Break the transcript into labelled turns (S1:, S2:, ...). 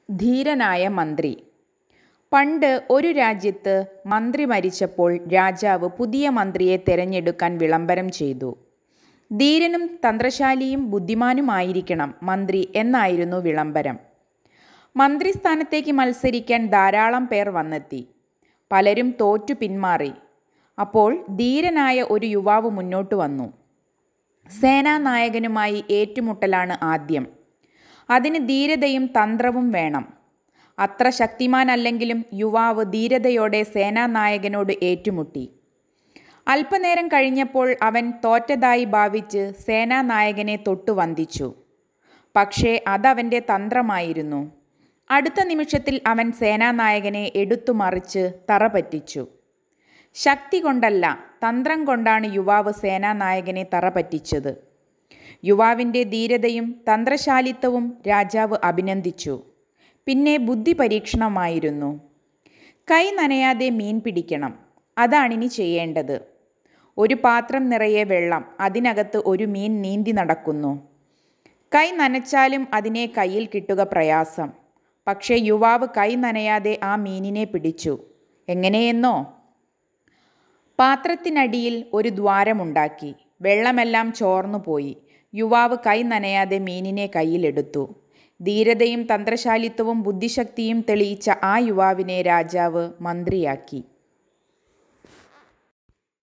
S1: ധീരനായ മന്ത്രി പണ്ട് ഒരു രാജ്യത്ത് മന്ത്രി മരിച്ചപ്പോൾ രാജാവ് പുതിയ മന്ത്രിയെ തെരഞ്ഞെടുക്കാൻ വിളംബരം ചെയ്തു ധീരനും തന്ത്രശാലിയും ബുദ്ധിമാനുമായിരിക്കണം മന്ത്രി എന്നായിരുന്നു വിളംബരം മന്ത്രിസ്ഥാനത്തേക്ക് മത്സരിക്കാൻ ധാരാളം പേർ വന്നെത്തി പലരും തോറ്റു പിന്മാറി അപ്പോൾ ധീരനായ ഒരു യുവാവ് മുന്നോട്ട് വന്നു സേനാനായകനുമായി ഏറ്റുമുട്ടലാണ് ആദ്യം അതിന് ധീരതയും തന്ത്രവും വേണം അത്ര ശക്തിമാനല്ലെങ്കിലും യുവാവ് ധീരതയോടെ സേനാനായകനോട് ഏറ്റുമുട്ടി അല്പനേരം കഴിഞ്ഞപ്പോൾ അവൻ തോറ്റതായി ഭാവിച്ച് സേനാനായകനെ തൊട്ടു വന്ദിച്ചു പക്ഷേ അതവൻ്റെ തന്ത്രമായിരുന്നു അടുത്ത നിമിഷത്തിൽ അവൻ സേനാനായകനെ എടുത്തു മറിച്ച് തറ പറ്റിച്ചു ശക്തി കൊണ്ടല്ല തന്ത്രം കൊണ്ടാണ് യുവാവ് സേനാനായകനെ തറ പറ്റിച്ചത് യുവാവിൻ്റെ ധീരതയും തന്ത്രശാലിത്വവും രാജാവ് അഭിനന്ദിച്ചു പിന്നെ ബുദ്ധി പരീക്ഷണമായിരുന്നു കൈ നനയാതെ മീൻ പിടിക്കണം അതാണിനി ചെയ്യേണ്ടത് ഒരു പാത്രം നിറയെ വെള്ളം അതിനകത്ത് ഒരു മീൻ നീന്തി നടക്കുന്നു കൈ നനച്ചാലും അതിനെ കയ്യിൽ കിട്ടുക പ്രയാസം പക്ഷേ യുവാവ് കൈ നനയാതെ ആ മീനിനെ പിടിച്ചു എങ്ങനെയെന്നോ പാത്രത്തിനടിയിൽ ഒരു ദ്വാരമുണ്ടാക്കി വെള്ളമെല്ലാം ചോർന്നുപോയി യുവാവ് കൈ നനയാതെ മീനിനെ കയ്യിലെടുത്തു ധീരതയും തന്ത്രശാലിത്വവും ബുദ്ധിശക്തിയും തെളിയിച്ച ആ യുവാവിനെ രാജാവ് മന്ത്രിയാക്കി